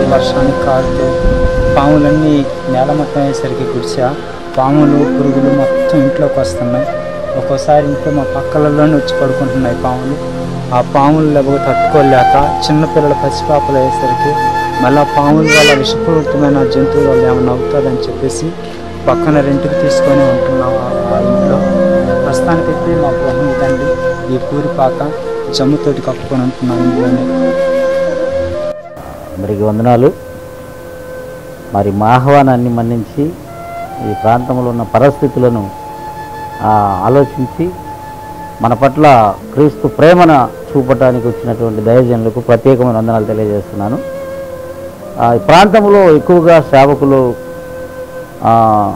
వర్షానికి కారుతూ పాములన్నీ నేల మొత్తం అయ్యేసరికి గుడిసా పాములు పురుగులు మొత్తం ఇంట్లోకి వస్తున్నాయి ఒక్కోసారి ఇంట్లో మా పక్కలలోనే వచ్చి పడుకుంటున్నాయి పాములు ఆ పాములు లేకపోతే తట్టుకోలేక చిన్నపిల్లల పసిపాపలు అయ్యేసరికి మళ్ళీ ఆ పాముల వల్ల విషపూరితమైన జంతువుల వల్ల ఏమైనా అవుతుందని చెప్పేసి పక్కన రెంట్కి తీసుకొని ఉంటున్నాం ఆ- ఆ ఇంట్లో ప్రస్తుతానికైతే మా గృహం ఇదండి ఈ పూరిపాక జమ్ముతోటి కప్పుకొని ఉంటున్నాం ఇంట్లోనే అందరికీ వందనాలు మరి మా ఆహ్వానాన్ని మన్నించి ఈ ప్రాంతంలో ఉన్న పరిస్థితులను ఆ, ఆలోచించి మన పట్ల క్రీస్తు ప్రేమన చూపటానికి వచ్చినటువంటి దైవజనులకు ప్రత్యేకమైన వందనాలు తెలియజేస్తున్నాను ఆ, ఈ ప్రాంతంలో ఎక్కువగా సేవకులు ఆ,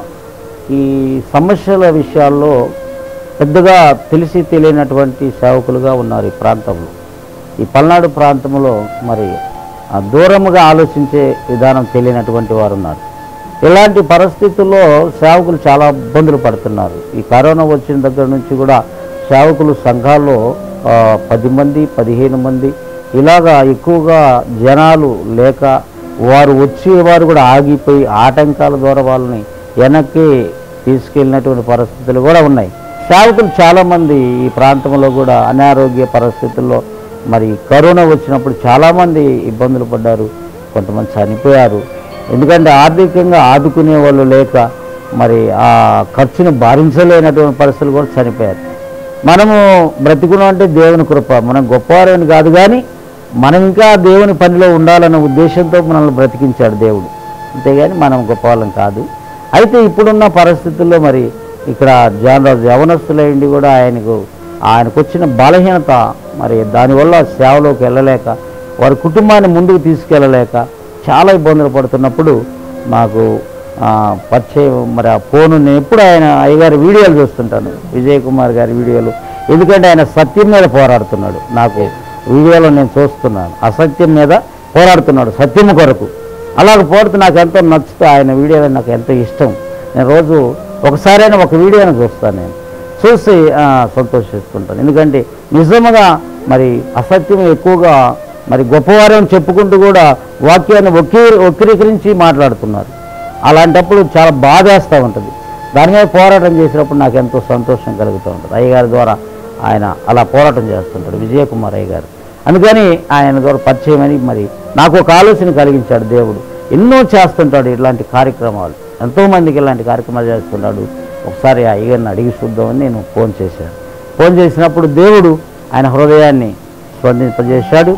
ఈ సమస్యల విషయాల్లో పెద్దగా తెలిసి తెలియనటువంటి సేవకులుగా ఉన్నారు ఈ ప్రాంతంలో ఈ పల్నాడు ప్రాంతంలో మరి ఆ, దూరముగా ఆలోచించే విధానం తెలియనటువంటి వారు ఉన్నారు ఇలాంటి పరిస్థితుల్లో సేవకులు చాలా ఇబ్బందులు పడుతున్నారు ఈ కరోనా వచ్చిన దగ్గర నుంచి కూడా సేవకులు సంఘాల్లో ఆ, పది మంది పదిహేను మంది ఇలాగా ఎక్కువగా జనాలు లేక వారు వచ్చేవారు కూడా ఆగిపోయి ఆటంకాల ద్వారా వాళ్ళని వెనక్కి తీసుకెళ్ళినటువంటి పరిస్థితులు కూడా ఉన్నాయి సేవకులు చాలామంది ఈ ప్రాంతంలో కూడా అనారోగ్య పరిస్థితుల్లో మరి కరోనా వచ్చినప్పుడు చాలామంది ఇబ్బందులు పడ్డారు కొంతమంది చనిపోయారు ఎందుకంటే ఆర్థికంగా ఆదుకునే వాళ్ళు లేక మరి ఆ ఖర్చుని భరించలేనటువంటి పరిస్థితులు కూడా చనిపోయారు మనము బ్రతికున్నాం అంటే దేవుని కృప మనం గొప్పవారని కాదు కానీ మనం ఇంకా దేవుని పనిలో ఉండాలన్న ఉద్దేశంతో మనల్ని బ్రతికించాడు దేవుడు అంతేగాని మనం గొప్పవాళ్ళం కాదు అయితే ఇప్పుడున్న పరిస్థితుల్లో మరి ఇక్కడ జానరాజు యవనస్తులైండి కూడా ఆయనకు ఆయనకు వచ్చిన బలహీనత మరి దానివల్ల సేవలోకి వెళ్ళలేక వారి కుటుంబాన్ని ముందుకు తీసుకెళ్ళలేక చాలా ఇబ్బందులు పడుతున్నప్పుడు నాకు ఆ, పరిచయం మరి ఆ ఫోను నేను ఎప్పుడు ఆయన అయ్యగారి వీడియోలు చూస్తుంటాను విజయ్ కుమార్ గారి వీడియోలు ఎందుకంటే ఆయన సత్యం మీద పోరాడుతున్నాడు నాకు వీడియోలో నేను చూస్తున్నాను అసత్యం మీద పోరాడుతున్నాడు సత్యం కొరకు అలాగ పోరాడుతూ నాకు ఎంతో నచ్చుతూ ఆయన వీడియోలు నాకు ఎంతో ఇష్టం నేను రోజు ఒకసారైనా ఒక వీడియోని చూస్తాను నేను చూసి ఆ, సంతోషిస్తుంటాను ఎందుకంటే నిజముగా మరి అసత్యం ఎక్కువగా మరి గొప్పవారని చెప్పుకుంటూ కూడా వాక్యాన్ని ఒకే వక్రీకరించి మాట్లాడుతున్నారు అలాంటప్పుడు చాలా బాధేస్తూ ఉంటుంది దాని మీద పోరాటం చేసినప్పుడు నాకు ఎంతో సంతోషం కలుగుతూ ఉంటుంది అయ్యగారి ద్వారా ఆయన అలా పోరాటం చేస్తుంటాడు విజయకుమార్ అయ్య గారు అందుకని ఆయన ద్వారా పరిచయం అని మరి నాకు ఒక ఆలోచన కలిగించాడు దేవుడు ఎన్నో చేస్తుంటాడు ఇలాంటి కార్యక్రమాలు ఎంతోమందికి ఇలాంటి కార్యక్రమాలు చేస్తున్నాడు ఒకసారి ఆ అయ్యగారిని అడిగి చూద్దామని నేను ఫోన్ చేశాను ఫోన్ చేసినప్పుడు దేవుడు ఆయన హృదయాన్ని స్పందింపజేశాడు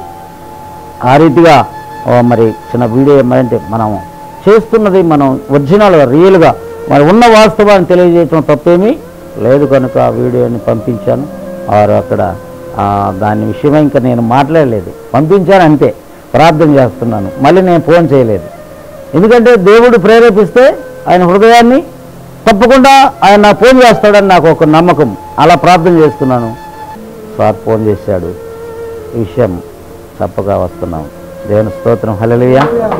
ఆ రీతిగా ఓ మరి చిన్న వీడియో ఏమంటే మనం చేస్తున్నది మనం ఒరిజినల్ రియల్గా మరి ఉన్న వాస్తవాన్ని తెలియజేయటం తప్పేమీ లేదు కనుక ఆ వీడియోని పంపించాను వారు అక్కడ ఆ, దాని విషయమై ఇంకా నేను మాట్లాడలేదు పంపించాను అంతే ప్రార్థన చేస్తున్నాను మళ్ళీ నేను ఫోన్ చేయలేదు ఎందుకంటే దేవుడు ప్రేరేపిస్తే ఆయన హృదయాన్ని తప్పకుండా ఆయన నా ఫోన్ చేస్తాడని నాకు ఒక నమ్మకం అలా ప్రార్థన చేస్తున్నాను సార్ ఫోన్ చేశాడు ఈ విషయం తప్పగా వస్తున్నాం దేవుని స్తోత్రం హల్లెలూయా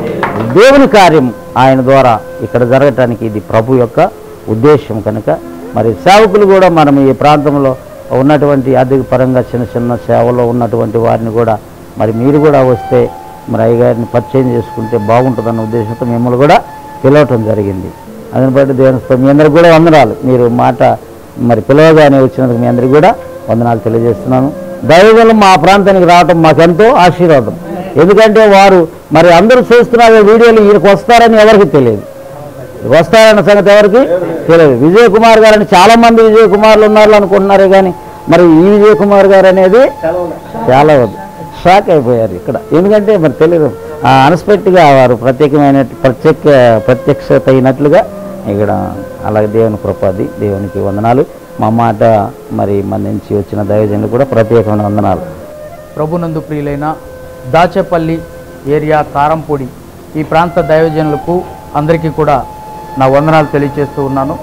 దేవుని కార్యం ఆయన ద్వారా ఇక్కడ జరగటానికి ఇది ప్రభు యొక్క ఉద్దేశం కనుక మరి సేవకులు కూడా మనం ఈ ప్రాంతంలో ఉన్నటువంటి ఆర్థిక పరంగా చిన్న చిన్న సేవలో ఉన్నటువంటి వారిని కూడా మరి మీరు కూడా వస్తే మరి అయ్యగారిని పరిచయం చేసుకుంటే బాగుంటుందన్న ఉద్దేశంతో మిమ్మల్ని కూడా పిలవటం జరిగింది అందుని బట్టి దేవుని స్తోత్రం. మీ అందరికి కూడా వందనాలు మీరు మాట మరి పిలవగానే వచ్చినందుకు మీ అందరికి కూడా వందనాలు తెలియజేస్తున్నాను దైవజనం మా ప్రాంతానికి రావటం మాకెంతో ఆశీర్వాదం ఎందుకంటే వారు మరి అందరూ చూస్తున్నారు వీడియోలు ఈయనకు వస్తారని ఎవరికి తెలియదు వస్తారన్న సంగతి ఎవరికి తెలియదు విజయ్ కుమార్ గారు అని చాలా మంది విజయ్ కుమార్లు ఉన్నారు అనుకుంటున్నారే కానీ మరి ఈ విజయ్ కుమార్ గారు అనేది చాలా వద్దు షాక్ అయిపోయారు ఇక్కడ ఎందుకంటే మరి తెలియదు అన్ఎక్స్పెక్ట్గా వారు ప్రత్యేకమైన ప్రత్యేక ప్రత్యక్షత అయినట్లుగా ఇక్కడ అలాగే దేవుని కృపాది దేవునికి వందనాలు మా మాట మరి మన నుంచి వచ్చిన దైవజనులు కూడా ప్రత్యేకమైన వందనాలు ప్రభునందు ప్రియులైన దాచేపల్లి ఏరియా కారంపొడి ఈ ప్రాంత దైవజనులకు అందరికీ కూడా నా వందనాలు తెలియజేస్తూ ఉన్నాను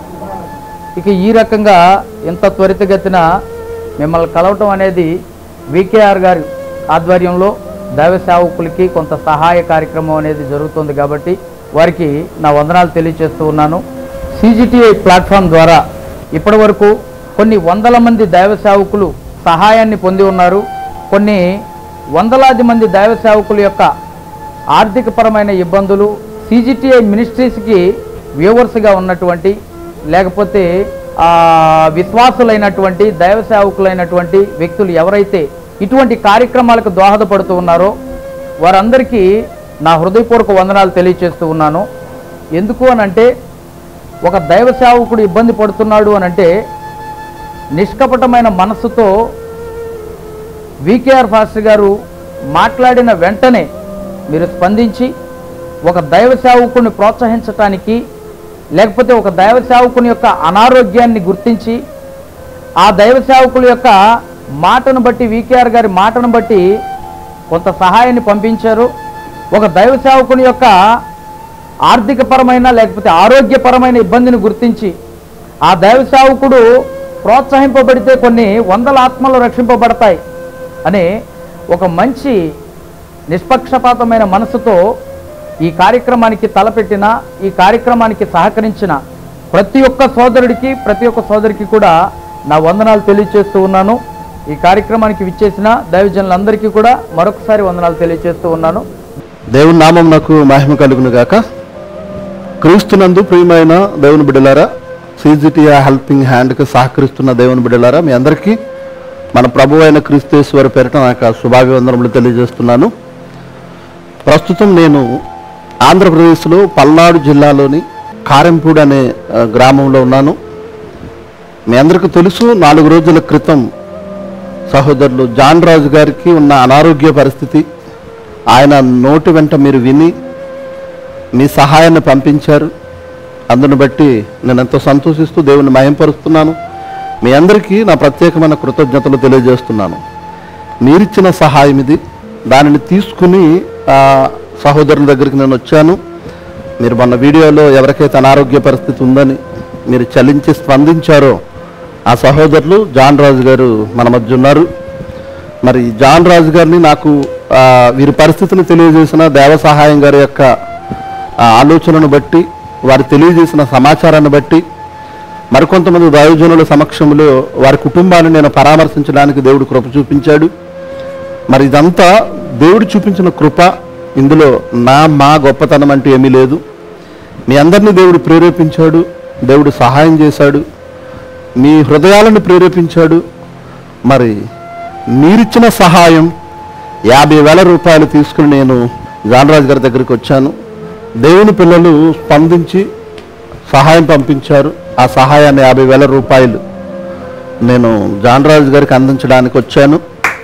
ఇక ఈ రకంగా ఇంత త్వరితగతిన మిమ్మల్ని కలవటం అనేది వికేఆర్ గారి ఆధ్వర్యంలో దైవ సేవకులకి కొంత సహాయ కార్యక్రమం అనేది జరుగుతుంది కాబట్టి వారికి నా వందనాలు తెలియజేస్తూ ఉన్నాను సీజీటీఐ ప్లాట్ఫామ్ ద్వారా ఇప్పటి వరకు కొన్ని వందల మంది దైవ సేవకులు సహాయాన్ని పొంది ఉన్నారు కొన్ని వందలాది మంది దైవ సేవకుల యొక్క ఆర్థికపరమైన ఇబ్బందులు సిజిటిఐ మినిస్ట్రీస్కి వ్యూవర్స్గా ఉన్నటువంటి లేకపోతే ఆ, విశ్వాసులైనటువంటి దైవ సేవకులైనటువంటి వ్యక్తులు ఎవరైతే ఇటువంటి కార్యక్రమాలకు దోహదపడుతూ ఉన్నారో వారందరికీ నా హృదయపూర్వక వందనాలు తెలియచేస్తూ ఉన్నాను ఎందుకు అనంటే ఒక దైవ సేవకుడు ఇబ్బంది పడుతున్నాడు అనంటే నిష్కపటమైన మనస్సుతో వికేఆర్ ఫాస్టర్ గారు మాట్లాడిన వెంటనే మీరు స్పందించి ఒక దైవ సేవకుని ప్రోత్సహించటానికి లేకపోతే ఒక దైవ సేవకుని యొక్క అనారోగ్యాన్ని గుర్తించి ఆ దైవ సేవకుల యొక్క మాటను బట్టి వికేఆర్ గారి మాటను బట్టి కొంత సహాయాన్ని పంపించారు ఒక దైవ సేవకుని యొక్క ఆర్థికపరమైన లేకపోతే ఆరోగ్యపరమైన ఇబ్బందిని గుర్తించి ఆ దైవ సేవకుడు ప్రోత్సహింపబడితే కొన్ని వందల ఆత్మలు రక్షింపబడతాయి అనే ఒక మంచి నిష్పక్షపాతమైన మనసుతో ఈ కార్యక్రమానికి తలపెట్టిన ఈ కార్యక్రమానికి సహకరించిన ప్రతి ఒక్క సోదరుడికి ప్రతి ఒక్క సోదరికి కూడా నా వందనాలు తెలియజేస్తూ ఉన్నాను ఈ కార్యక్రమానికి విచ్చేసిన దైవజనులందరికీ కూడా మరొకసారి వందనాలు తెలియజేస్తూ ఉన్నాను దేవుని నామం నాకు మహిమ కలుగును గాక క్రీస్తునందు ప్రియమైన దేవుని బిడ్డలారా సీజిటియా హెల్పింగ్ హ్యాండ్కి సహకరిస్తున్న దేవుని బిడ్డలారా మీ అందరికీ మన ప్రభు అయిన క్రీస్తేశ్వర పేరిట నాకు ఆ శుభాభివందనములు తెలియజేస్తున్నాను ప్రస్తుతం నేను ఆంధ్రప్రదేశ్లో పల్నాడు జిల్లాలోని కారెంపూడి అనే ఆ, గ్రామంలో ఉన్నాను మీ అందరికీ తెలుసు నాలుగు రోజుల క్రితం సహోదరులు జాన్ రాజు గారికి ఉన్న అనారోగ్య పరిస్థితి ఆయన నోటి వెంట మీరు విని మీ సహాయాన్ని పంపించారు అందును బట్టి నేను ఎంతో సంతోషిస్తూ దేవుని మయంపరుస్తున్నాను మీ అందరికీ నా ప్రత్యేకమైన కృతజ్ఞతలు తెలియజేస్తున్నాను మీరిచ్చిన సహాయం ఇది దానిని తీసుకుని ఆ, సహోదరుల దగ్గరికి నేను వచ్చాను మీరు మొన్న వీడియోలో ఎవరికైతే అనారోగ్య పరిస్థితి ఉందని మీరు చలించి స్పందించారో ఆ సహోదరులు జాన్ రాజు గారు మన మధ్య ఉన్నారు మరి జాన్ రాజు గారిని నాకు ఆ, వీరి పరిస్థితిని తెలియజేసిన దేవ సహాయం గారి యొక్క ఆ, ఆలోచనను బట్టి వారు తెలియజేసిన సమాచారాన్ని బట్టి మరికొంతమంది దైవజనుల సమక్షంలో వారి కుటుంబాన్ని నేను పరామర్శించడానికి దేవుడు కృప చూపించాడు మరి ఇదంతా దేవుడు చూపించిన కృప ఇందులో నా మా గొప్పతనం అంటూ ఏమీ లేదు మీ అందరినీ దేవుడు ప్రేరేపించాడు దేవుడు సహాయం చేశాడు మీ హృదయాలను ప్రేరేపించాడు మరి మీరిచ్చిన సహాయం యాభై వేల రూపాయలు తీసుకుని నేను జానరాజు గారి దగ్గరికి వచ్చాను దేవుని పిల్లలు స్పందించి సహాయం పంపించారు ఆ సహాయాన్ని యాభై వేల రూపాయలు నేను జానరాజు గారికి అందించడానికి వచ్చాను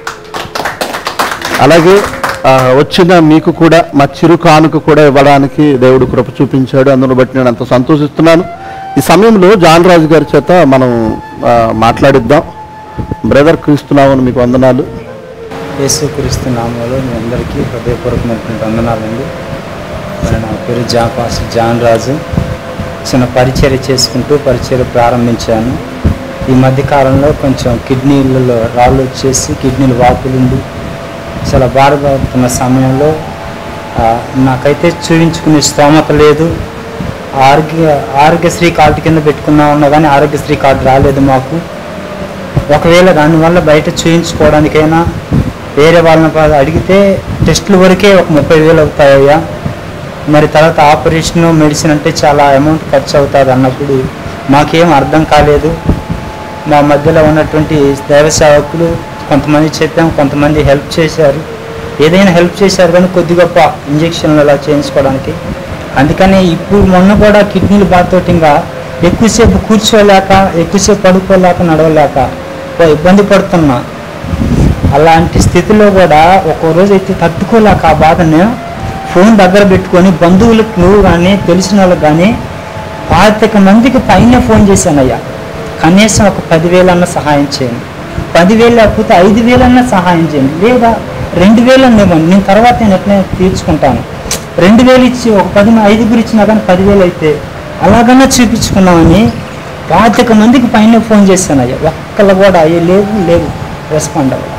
అలాగే ఆ, వచ్చిన మీకు కూడా మా చిరు కానుక కూడా ఇవ్వడానికి దేవుడు కృప చూపించాడు అందును బట్టి నేను ఎంతో సంతోషిస్తున్నాను ఈ సమయంలో జాన్ రాజు గారి చేత మనం ఆ, మాట్లాడిద్దాం బ్రదర్ క్రీస్తున్నామని మీకు వందనాలు యేసుక్రీస్తు నామంలో మీ అందరికీ హృదయపూర్వకమైనటువంటి వందనాలండి మరి నా పేరు జాపాస్ జాన్ రాజు చిన్న పరిచర్య చేసుకుంటూ పరిచర్య ప్రారంభించాను ఈ మధ్య కాలంలో కొంచెం కిడ్నీలలో రాళ్ళు వచ్చేసి కిడ్నీలు వాపులుండి చాలా బాధపడుతున్న సమయంలో ఆ, నాకైతే చూపించుకునే స్తోమత లేదు ఆరోగ్య ఆరోగ్యశ్రీ కార్డు కింద పెట్టుకున్నా ఉన్నా కానీ ఆరోగ్యశ్రీ కార్డు రాలేదు మాకు ఒకవేళ దానివల్ల బయట చూయించుకోవడానికైనా వేరే వాళ్ళని పా- అడిగితే టెస్టుల వరకే ఒక ముప్పై వేలు అవుతాయ్యా మరి తర్వాత ఆపరేషన్ మెడిసిన్ అంటే చాలా అమౌంట్ ఖర్చు అవుతుంది అన్నప్పుడు మాకేం అర్థం కాలేదు మా మధ్యలో ఉన్నటువంటి దైవ సేవకులు కొంతమంది చెప్పాం కొంతమంది హెల్ప్ చేశారు ఏదైనా హెల్ప్ చేశారు కానీ కొద్ది గొప్ప ఇంజక్షన్లు అలా చేయించుకోవడానికి అందుకని ఇప్పుడు మొన్న కూడా కిడ్నీలు బాధతోటి ఇంకా ఎక్కువసేపు కూర్చోలేక ఎక్కువసేపు పడుకోలేక నడవలేక ఓ ఇబ్బంది పడుతున్నా అలాంటి స్థితిలో కూడా ఒక్కో రోజు అయితే తట్టుకోలేక ఆ బాధను ఫోన్ దగ్గర పెట్టుకొని బంధువులకు కానీ తెలిసిన వాళ్ళకి కానీ పాతిక మందికి పైన ఫోన్ చేశానయ్యా కనీసం ఒక పదివేలన్నా సహాయం చేయండి పదివేలు లేకపోతే ఐదు వేలన్నా సహాయం చేయండి లేదా రెండు వేలన్నా ఇవ్వండి నేను తర్వాత నేను ఎట్లా తీర్చుకుంటాను రెండు వేలు ఇచ్చి ఒక పది మ- ఐదుగురు ఇచ్చినా కానీ పదివేలు అయితే అలాగన్నా చూపించుకున్నామని పాతిక మందికి పైన ఫోన్ చేశానయ్యా ఒక్కళ్ళు కూడా అయ్యే లేవు లేవు రెస్పాండ్ అవ్వదు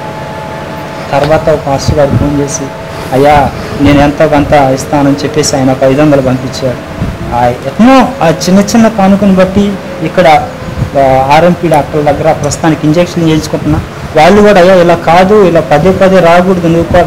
తర్వాత ఒక పాస్టర్ గారు ఫోన్ చేసి అయ్యా నేను ఎంతో కొంత ఇస్తానని చెప్పేసి ఆయన ఒక ఐదు వందలు పంపించాడు ఆ ఎట్నో ఆ చిన్న చిన్న కానుకని బట్టి ఇక్కడ ఆర్ఎంపీ డాక్టర్ల దగ్గర ప్రస్తుతానికి ఇంజక్షన్ చేయించుకుంటున్నా వాళ్ళు కూడా అయ్యా ఇలా కాదు ఇలా పదే పదే రాకూడదు నువ్వు కూడా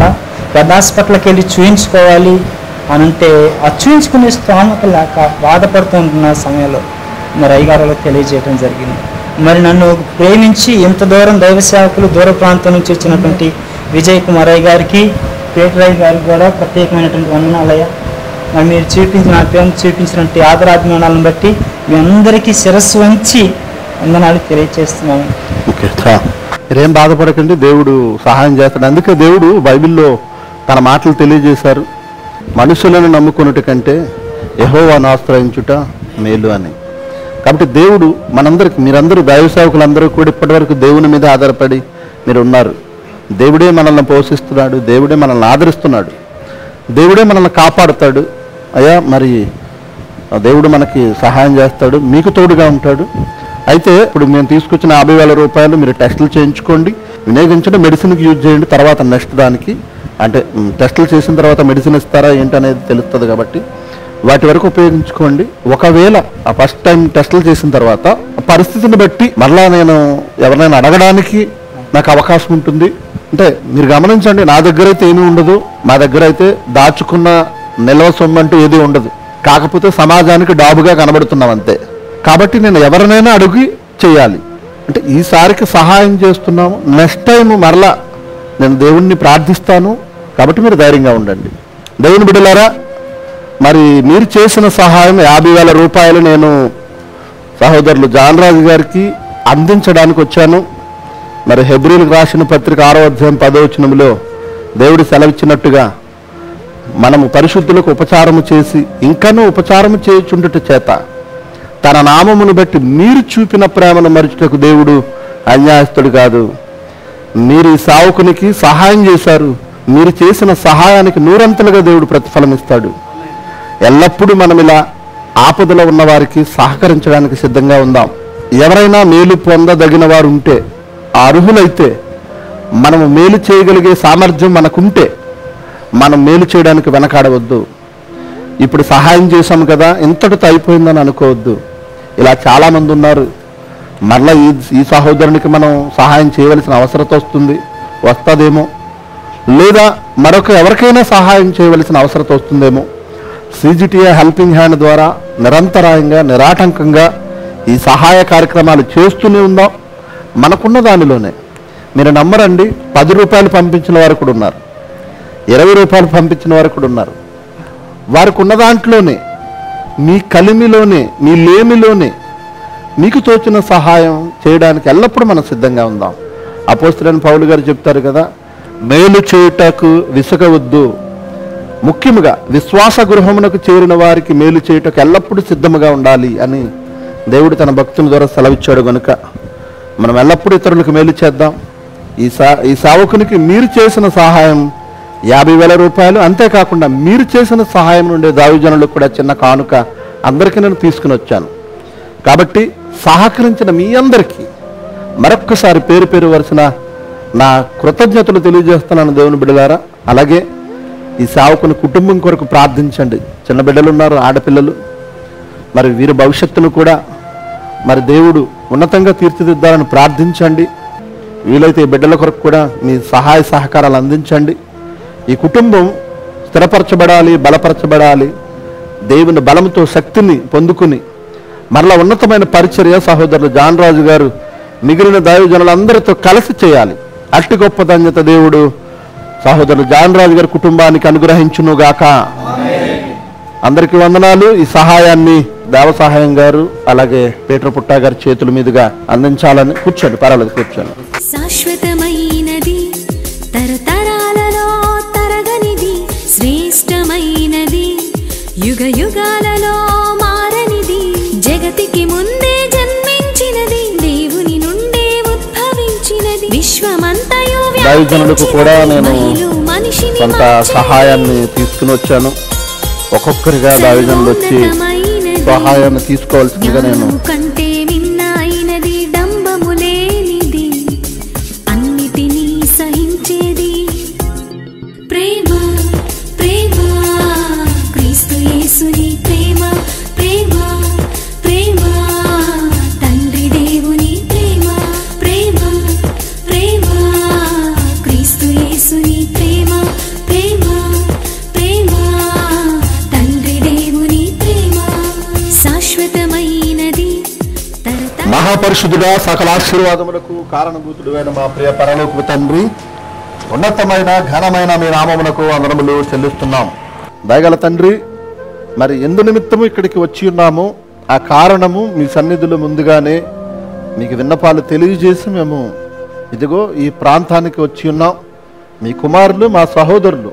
పెద్ద హాస్పిటల్కి వెళ్ళి చూయించుకోవాలి అని అంటే ఆ చూయించుకునే స్తోమత లేక బాధపడుతుంటున్న సమయంలో మరి అయ్యగారులో తెలియజేయడం జరిగింది మరి నన్ను ప్రేమించి ఇంత దూరం దైవ సేవకులు దూర ప్రాంతం నుంచి వచ్చినటువంటి విజయ్ కుమార్ అయ్య గారికి పేటరాయ్ గారికి కూడా ప్రత్యేకమైనటువంటి వందనాలయ్య మరి మీరు చూపించిన నా ప్రేమ చూపించినటువంటి ఆదరాభిమానాలను బట్టి మీ అందరికీ శిరస్సు వంచి వందనాలు తెలియజేస్తున్నాను ఓకే చా. మీరేం బాధపడకండి దేవుడు సహాయం చేస్తాడు అందుకే దేవుడు బైబిల్లో తన మాటలు తెలియజేశారు మనుషులను నమ్ముకున్నటి కంటే యహోవాను ఆశ్రయించుట మేలు అని కాబట్టి దేవుడు మనందరికి మీరందరూ దైవ సేవకులందరూ కూడా ఇప్పటివరకు దేవుని మీద ఆధారపడి మీరు ఉన్నారు దేవుడే మనల్ని పోషిస్తున్నాడు దేవుడే మనల్ని ఆదరిస్తున్నాడు దేవుడే మనల్ని కాపాడుతాడు అయ్యా మరి ఆ దేవుడు మనకి సహాయం చేస్తాడు మీకు తోడుగా ఉంటాడు అయితే ఇప్పుడు మేము తీసుకొచ్చిన యాభై వేల రూపాయలు మీరు టెస్టులు చేయించుకోండి వినియోగించండి మెడిసిన్కి యూజ్ చేయండి తర్వాత నెక్స్ట్ దానికి అంటే మ్, టెస్టులు చేసిన తర్వాత మెడిసిన్ ఇస్తారా ఏంటనేది తెలుస్తుంది కాబట్టి వాటి వరకు ఉపయోగించుకోండి ఒకవేళ ఆ ఫస్ట్ టైం టెస్టులు చేసిన తర్వాత ఆ పరిస్థితిని బట్టి మరలా నేను ఎవరినైనా అడగడానికి నాకు అవకాశం ఉంటుంది అంటే మీరు గమనించండి నా దగ్గర అయితే ఏమీ ఉండదు మా దగ్గర అయితే దాచుకున్న నిల్వ సొమ్ము అంటూ ఏది ఉండదు కాకపోతే సమాజానికి డాబుగా కనబడుతున్నాం అంతే కాబట్టి నేను ఎవరినైనా అడిగి చేయాలి అంటే ఈసారికి సహాయం చేస్తున్నాము నెక్స్ట్ టైం మరలా నేను దేవుణ్ణి ప్రార్థిస్తాను కాబట్టి మీరు ధైర్యంగా ఉండండి దేవుని బిడ్డలారా మరి మీరు చేసిన సహాయం యాభై వేల రూపాయలు నేను సహోదరులు జాన్రాజు గారికి అందించడానికి వచ్చాను మరి హెబ్రిల్కి రాసిన పత్రిక ఆరో అధ్యాయం పదవచనంలో దేవుడు సెలవిచ్చినట్టుగా మనము పరిశుద్ధులకు ఉపచారము చేసి ఇంకనూ ఉపచారము చేయుచుండుట చేత తన నామమును బట్టి మీరు చూపిన ప్రేమను మరుచుటకు దేవుడు అన్యాయస్తుడు కాదు మీరు ఈ సావుకునికి సహాయం చేశారు మీరు చేసిన సహాయానికి నూరంతలుగా దేవుడు ప్రతిఫలం ఇస్తాడు ఎల్లప్పుడూ మనం ఇలా ఆపదలో ఉన్న వారికి సహకరించడానికి సిద్ధంగా ఉందాం ఎవరైనా మేలు పొందదగిన వారు ఉంటే ఆ అర్హులైతే మనము మేలు చేయగలిగే సామర్థ్యం మనకుంటే మనం మేలు చేయడానికి వెనకాడవద్దు ఇప్పుడు సహాయం చేశాం కదా ఇంతటితో అయిపోయిందని అనుకోవద్దు ఇలా చాలామంది ఉన్నారు మరలా ఈ ఈ సహోదరునికి మనం సహాయం చేయవలసిన అవసరత వస్తుంది వస్తుందేమో లేదా మరొక ఎవరికైనా సహాయం చేయవలసిన అవసరత వస్తుందేమో సీజీటీఏ హెల్పింగ్ హ్యాండ్ ద్వారా నిరంతరాయంగా నిరాటంకంగా ఈ సహాయ కార్యక్రమాలు చేస్తూనే ఉందాం మనకున్న దానిలోనే మీరు నమ్మరండి పది రూపాయలు పంపించిన వారు కూడా ఉన్నారు ఇరవై రూపాయలు పంపించిన వారు కూడా ఉన్నారు వారికి ఉన్న దాంట్లోనే మీ కలిమిలోనే మీ లేమిలోనే మీకు తోచిన సహాయం చేయడానికి ఎల్లప్పుడూ మనం సిద్ధంగా ఉందాం అపోస్తులైన పౌలు గారు చెప్తారు కదా మేలు చేయుటకు విసగవద్దు ముఖ్యముగా విశ్వాస గృహమునకు చేరిన వారికి మేలు చేయుటకు ఎల్లప్పుడూ సిద్ధముగా ఉండాలి అని దేవుడు తన భక్తుల ద్వారా సెలవిచ్చాడు గనుక మనం ఎల్లప్పుడూ ఇతరులకు మేలు చేద్దాం ఈ సా ఈ సావకునికి మీరు చేసిన సహాయం యాభై వేల రూపాయలు అంతేకాకుండా మీరు చేసిన సహాయం నుండి దావిజనులకు కూడా చిన్న కానుక అందరికీ నేను తీసుకుని వచ్చాను కాబట్టి సహకరించిన మీ అందరికీ మరొక్కసారి పేరు పేరు వరుసన నా కృతజ్ఞతలు తెలియజేస్తున్నాను దేవుని బిడ్డలారా అలాగే ఈ సావుకుని కుటుంబం కొరకు ప్రార్థించండి చిన్న బిడ్డలు ఉన్నారు ఆడపిల్లలు మరి వీరి భవిష్యత్తును కూడా మరి దేవుడు ఉన్నతంగా తీర్చిదిద్దాలని ప్రార్థించండి వీలైతే ఈ బిడ్డల కొరకు కూడా మీ సహాయ సహకారాలు అందించండి ఈ కుటుంబం స్థిరపరచబడాలి బలపరచబడాలి దేవుని బలంతో శక్తిని పొందుకుని మరలా ఉన్నతమైన పరిచర్య సహోదరులు జాన్ రాజు గారు మిగిలిన దైవజనులందరితో కలిసి చేయాలి అట్టి గొప్ప ధన్యత దేవుడు సహోదరులు జాన్ రాజు గారి కుటుంబానికి అనుగ్రహించును గాక అందరికీ వందనాలు ఈ సహాయాన్ని దేవ సహాయం గారు అలాగే పీటర్ పుట్టా గారి చేతుల మీదుగా అందించాలని కూర్చోండి పర్వాలేదు కూర్చోండి శాశ్వతమైనది తరతరాలలో తరగనిది శ్రేష్టమైనది యుగ యుగాలలో మారనిది జగతికి ముందే జన్మించినది దేవుని నుండే ఉద్భవించినది విశ్వమంతయు దైవజనులకు కూడా నేను మహిళ మనిషిని కొంత మార్చే సహాయాన్ని తీసుకుని వచ్చాను ఒక్కొక్కరిగా దైవజనులు వచ్చి సహాయాన్ని తీసుకోవాల్సిందిగా నేను జ్ఞానము కంటే మిన్నైనది డంబము లేనిది అన్నిటినీ సహించేది ప్రేమ ప్రేమ క్రీస్తు యేసుని ప్రేమ ప్రేమ ప్రేమ తండ్రి దేవుని ప్రేమ ప్రేమ ప్రేమ క్రీస్తు యేసుని ప్రేమ ప్రేమ మహాపరిశుద్ధుడా సకల ఆశీర్వాదములకు కారణభూతుడు అయిన మా ప్రియ పరలోకు తండ్రి ఉన్నతమైన ఘనమైన మీ నామమునకు వందనములు చెల్లిస్తున్నాం దయగల తండ్రి మరి ఎందు నిమిత్తము ఇక్కడికి వచ్చి ఉన్నాము ఆ కారణము మీ సన్నిధిలో ముందుగానే మీకు విన్నపాలు తెలియజేసి మేము ఇదిగో ఈ ప్రాంతానికి వచ్చి ఉన్నాం మీ కుమారులు మా సహోదరులు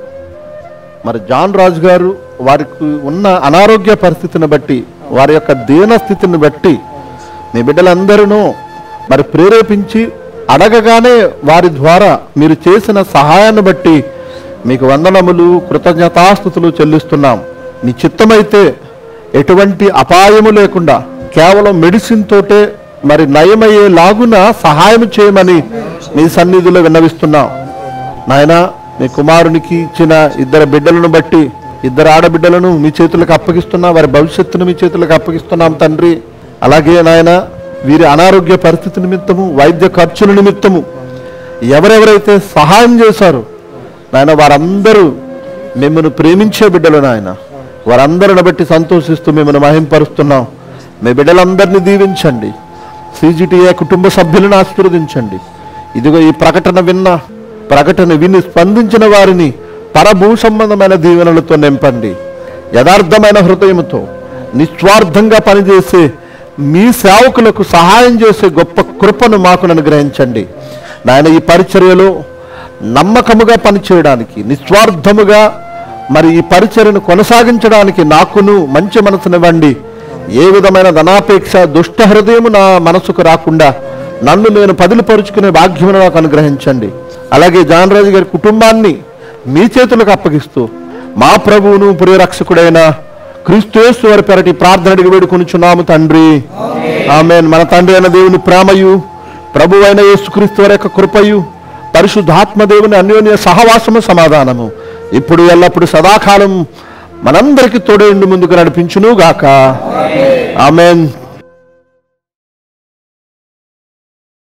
మరి జాన్ రాజు గారు వారికి ఉన్న అనారోగ్య పరిస్థితిని బట్టి వారి యొక్క దీన స్థితిని బట్టి మీ బిడ్డలందరూ మరి ప్రేరేపించి అడగగానే వారి ద్వారా మీరు చేసిన సహాయాన్ని బట్టి మీకు వందనములు కృతజ్ఞతాస్థుతులు చెల్లిస్తున్నాం నీ చిత్తమైతే ఎటువంటి అపాయము లేకుండా కేవలం మెడిసిన్ తోటే మరి నయమయ్యేలాగున సహాయం చేయమని మీ సన్నిధిలో విన్నవిస్తున్నాం నాయన మీ కుమారునికి ఇచ్చిన ఇద్దరు బిడ్డలను బట్టి ఇద్దరు ఆడబిడ్డలను మీ చేతులకు అప్పగిస్తున్నా వారి భవిష్యత్తును మీ చేతులకు అప్పగిస్తున్నాం తండ్రి అలాగే నాయన వీరి అనారోగ్య పరిస్థితి నిమిత్తము వైద్య ఖర్చుల నిమిత్తము ఎవరెవరైతే సహాయం చేశారో నాయన వారందరూ మిమ్మల్ని ప్రేమించే బిడ్డలు నాయన వారందరిని బట్టి సంతోషిస్తూ మిమ్మల్ని మహింపరుస్తున్నాం మీ బిడ్డలందరినీ దీవించండి సిజిటిఏ కుటుంబ సభ్యులను ఆశీర్వదించండి ఇదిగో ఈ ప్రకటన విన్న ప్రకటన విని స్పందించిన వారిని పరభూ సంబంధమైన దీవెనలతో నింపండి యథార్థమైన హృదయంతో నిస్వార్థంగా పనిచేసే మీ సేవకులకు సహాయం చేసే గొప్ప కృపను మాకు అనుగ్రహించండి నాయన ఈ పరిచర్యలో నమ్మకముగా పనిచేయడానికి నిస్వార్థముగా మరి ఈ పరిచర్యను కొనసాగించడానికి నాకును మంచి మనసునివ్వండి ఏ విధమైన ధనాపేక్ష దుష్ట హృదయము నా మనసుకు రాకుండా నన్ను నేను పదిలిపరుచుకునే భాగ్యమును నాకు అనుగ్రహించండి అలాగే జానరాజు గారి కుటుంబాన్ని మీ చేతులకు అప్పగిస్తూ మా ప్రభువును ప్రియరక్షకుడైన క్రీస్తుయేసు వారి పెరటి ప్రార్థన అడిగి వేడుకొనుచున్నాము తండ్రి ఆమెన్ మన తండ్రి అయిన దేవుని ప్రేమయు ప్రభు అయిన యేసుక్రీస్తు వారి యొక్క కృపయు పరిశుద్ధాత్మ దేవుని అన్యోన్య సహవాసము సమాధానము ఇప్పుడు ఎల్లప్పుడు సదాకాలం మనందరికీ తోడేండు ముందుకు నడిపించును గాక ఆమెన్